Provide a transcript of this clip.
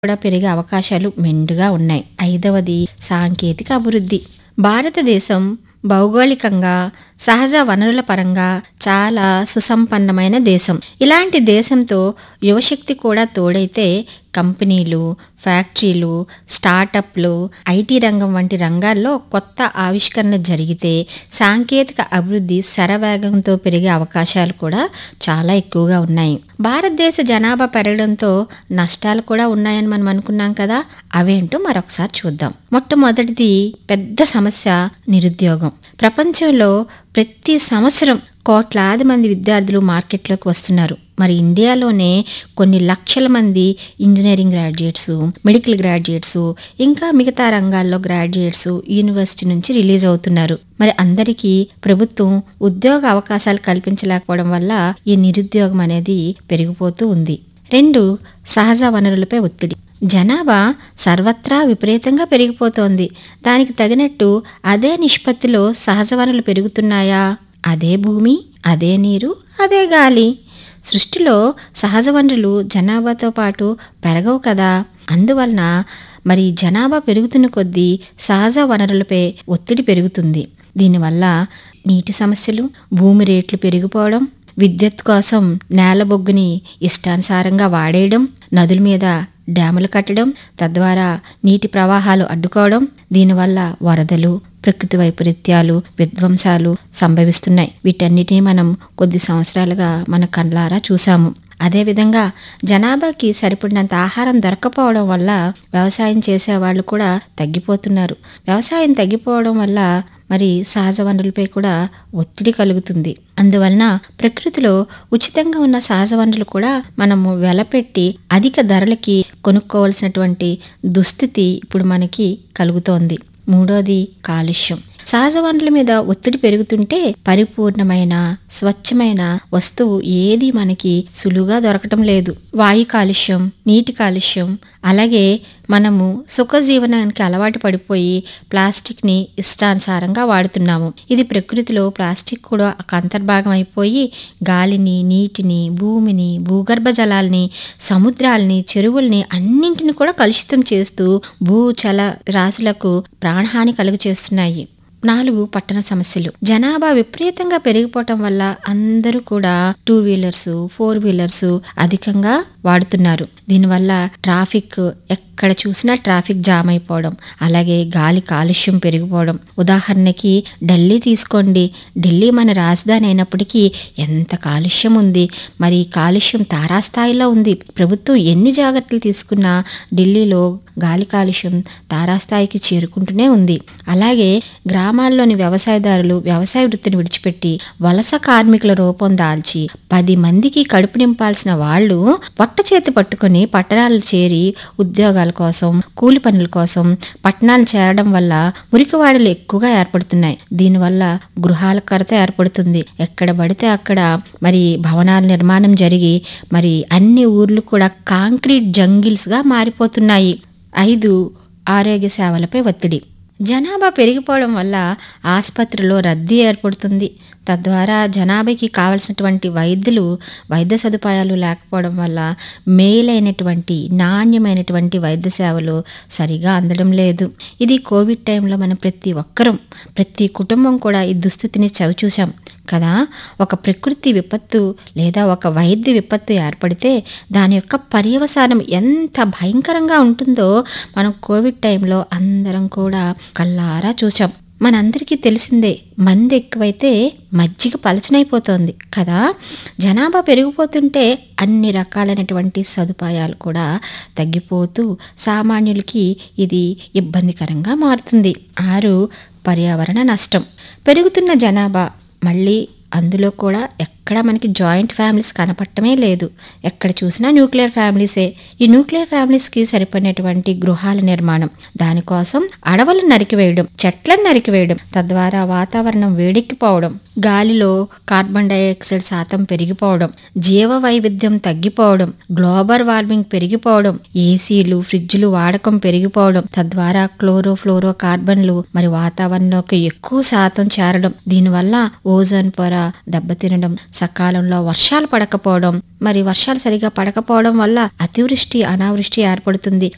కూడా పెరిగే అవకాశాలు మెండుగా ఉన్నాయి ఐదవది సాంకేతిక అభివృద్ధి భారతదేశం భౌగోళికంగా సహజ వనరుల పరంగా చాలా సుసంపన్నమైన దేశం ఇలాంటి దేశంతో యువశక్తి కూడా తోడైతే కంపెనీలు ఫ్యాక్టరీలు స్టార్టప్లు ఐటీ రంగం వంటి రంగాల్లో కొత్త ఆవిష్కరణ జరిగితే సాంకేతిక అభివృద్ధి శరవేగంతో పెరిగే అవకాశాలు కూడా చాలా ఎక్కువగా ఉన్నాయి భారతదేశ జనాభా పెరగడంతో నష్టాలు కూడా ఉన్నాయని మనం అనుకున్నాం కదా అవేంటో మరొకసారి చూద్దాం మొట్టమొదటిది పెద్ద సమస్య నిరుద్యోగం ప్రపంచంలో ప్రతి సంవత్సరం కోట్లాది మంది విద్యార్థులు మార్కెట్లోకి వస్తున్నారు మరి ఇండియాలోనే కొన్ని లక్షల మంది ఇంజనీరింగ్ గ్రాడ్యుయేట్స్ మెడికల్ గ్రాడ్యుయేట్స్ ఇంకా మిగతా రంగాల్లో గ్రాడ్యుయేట్స్ యూనివర్సిటీ నుంచి రిలీజ్ అవుతున్నారు మరి అందరికీ ప్రభుత్వం ఉద్యోగ అవకాశాలు కల్పించలేకపోవడం వల్ల ఈ నిరుద్యోగం అనేది పెరిగిపోతూ ఉంది రెండు సహజ వనరులపై ఒత్తిడి జనాభా సర్వత్రా విపరీతంగా పెరిగిపోతోంది దానికి తగినట్టు అదే నిష్పత్తిలో సహజ వనరులు పెరుగుతున్నాయా అదే భూమి అదే నీరు అదే గాలి సృష్టిలో సహజ వనరులు జనాభాతో పాటు పెరగవు కదా అందువలన మరి జనాభా పెరుగుతున్న కొద్దీ సహజ వనరులపై ఒత్తిడి పెరుగుతుంది దీనివల్ల నీటి సమస్యలు భూమి రేట్లు పెరిగిపోవడం విద్యుత్ కోసం నేల బొగ్గుని ఇష్టానుసారంగా వాడేయడం నదుల మీద డ్యాములు కట్టడం తద్వారా నీటి ప్రవాహాలు అడ్డుకోవడం దీనివల్ల వరదలు ప్రకృతి వైపరీత్యాలు విధ్వంసాలు సంభవిస్తున్నాయి వీటన్నిటిని మనం కొద్ది సంవత్సరాలుగా మన కండ్లారా చూసాము అదేవిధంగా జనాభాకి సరిపడినంత ఆహారం దొరకపోవడం వల్ల వ్యవసాయం చేసేవాళ్ళు కూడా తగ్గిపోతున్నారు వ్యవసాయం తగ్గిపోవడం వల్ల మరి సహజ వనరులపై కూడా ఒత్తిడి కలుగుతుంది అందువలన ప్రకృతిలో ఉచితంగా ఉన్న సహజ వనరులు కూడా మనము వెలపెట్టి అధిక ధరలకి కొనుక్కోవాల్సినటువంటి దుస్థితి ఇప్పుడు మనకి కలుగుతోంది మూడోది కాలుష్యం సహజ వనరుల మీద ఒత్తిడి పెరుగుతుంటే పరిపూర్ణమైన స్వచ్ఛమైన వస్తువు ఏది మనకి సులువుగా దొరకటం లేదు వాయు కాలుష్యం నీటి కాలుష్యం అలాగే మనము సుఖజీవనానికి అలవాటు పడిపోయి ప్లాస్టిక్ని ఇష్టానుసారంగా వాడుతున్నాము ఇది ప్రకృతిలో ప్లాస్టిక్ కూడా ఒక అంతర్భాగం అయిపోయి గాలిని నీటిని భూమిని భూగర్భ జలాల్ని సముద్రాల్ని చెరువుల్ని అన్నింటిని కూడా కలుషితం చేస్తూ భూచల రాశులకు ప్రాణహాని కలుగు చేస్తున్నాయి నాలుగు పట్టణ సమస్యలు జనాభా విపరీతంగా పెరిగిపోవటం వల్ల అందరూ కూడా టూ వీలర్స్ ఫోర్ వీలర్స్ అధికంగా వాడుతున్నారు దీనివల్ల ట్రాఫిక్ ఎక్కడ చూసినా ట్రాఫిక్ జామ్ అయిపోవడం అలాగే గాలి కాలుష్యం పెరిగిపోవడం ఉదాహరణకి ఢిల్లీ తీసుకోండి ఢిల్లీ మన రాజధాని అయినప్పటికీ ఎంత కాలుష్యం ఉంది మరి కాలుష్యం తారాస్థాయిలో ఉంది ప్రభుత్వం ఎన్ని జాగ్రత్తలు తీసుకున్నా ఢిల్లీలో గాలి కాలుష్యం తారాస్థాయికి చేరుకుంటూనే ఉంది అలాగే గ్రామాల్లోని వ్యవసాయదారులు వ్యవసాయ వృత్తిని విడిచిపెట్టి వలస కార్మికుల రూపం దాల్చి పది మందికి కడుపు నింపాల్సిన వాళ్ళు పొట్ట చేతి పట్టుకుని పట్టణాలు చేరి ఉద్యోగాల కోసం కూలి పనుల కోసం పట్టణాలు చేరడం వల్ల మురికివాడలు ఎక్కువగా ఏర్పడుతున్నాయి దీనివల్ల గృహాల కొరత ఏర్పడుతుంది ఎక్కడ పడితే అక్కడ మరి భవనాల నిర్మాణం జరిగి మరి అన్ని ఊర్లు కూడా కాంక్రీట్ జంగిల్స్గా మారిపోతున్నాయి ఐదు ఆరోగ్య సేవలపై ఒత్తిడి జనాభా పెరిగిపోవడం వల్ల ఆసుపత్రిలో రద్దీ ఏర్పడుతుంది తద్వారా జనాభాకి కావలసినటువంటి వైద్యులు వైద్య సదుపాయాలు లేకపోవడం వల్ల మేలైనటువంటి నాణ్యమైనటువంటి వైద్య సేవలు సరిగా అందడం లేదు ఇది కోవిడ్ టైంలో మనం ప్రతి ఒక్కరం ప్రతి కుటుంబం కూడా ఈ దుస్థితిని చవిచూసాం కదా ఒక ప్రకృతి విపత్తు లేదా ఒక వైద్య విపత్తు ఏర్పడితే దాని యొక్క పర్యవసానం ఎంత భయంకరంగా ఉంటుందో మనం కోవిడ్ టైంలో అందరం కూడా కళ్ళారా చూసాం మనందరికీ తెలిసిందే మంది ఎక్కువైతే మజ్జిగ పలచనైపోతోంది కదా జనాభా పెరిగిపోతుంటే అన్ని రకాలైనటువంటి సదుపాయాలు కూడా తగ్గిపోతూ సామాన్యులకి ఇది ఇబ్బందికరంగా మారుతుంది ఆరు పర్యావరణ నష్టం పెరుగుతున్న జనాభా మళ్ళీ అందులో కూడా ఎక్కడ మనకి జాయింట్ ఫ్యామిలీస్ కనపడటమే లేదు ఎక్కడ చూసినా న్యూక్లియర్ ఫ్యామిలీసే ఈ న్యూక్లియర్ ఫ్యామిలీస్కి సరిపడినటువంటి గృహాల నిర్మాణం దానికోసం అడవులను నరికివేయడం చెట్లను నరికివేయడం తద్వారా వాతావరణం వేడెక్కిపోవడం గాలిలో కార్బన్ డైఆక్సైడ్ శాతం పెరిగిపోవడం జీవ వైవిధ్యం తగ్గిపోవడం గ్లోబల్ వార్మింగ్ పెరిగిపోవడం ఏసీలు ఫ్రిడ్జ్లు వాడకం పెరిగిపోవడం తద్వారా క్లోరో ఫ్లోరో కార్బన్లు మరి వాతావరణంలోకి ఎక్కువ శాతం చేరడం దీనివల్ల ఓజోన్ పొర దెబ్బతినడం సకాలంలో వర్షాలు పడకపోవడం మరి వర్షాలు సరిగా పడకపోవడం వల్ల అతివృష్టి అనావృష్టి ఏర్పడుతుంది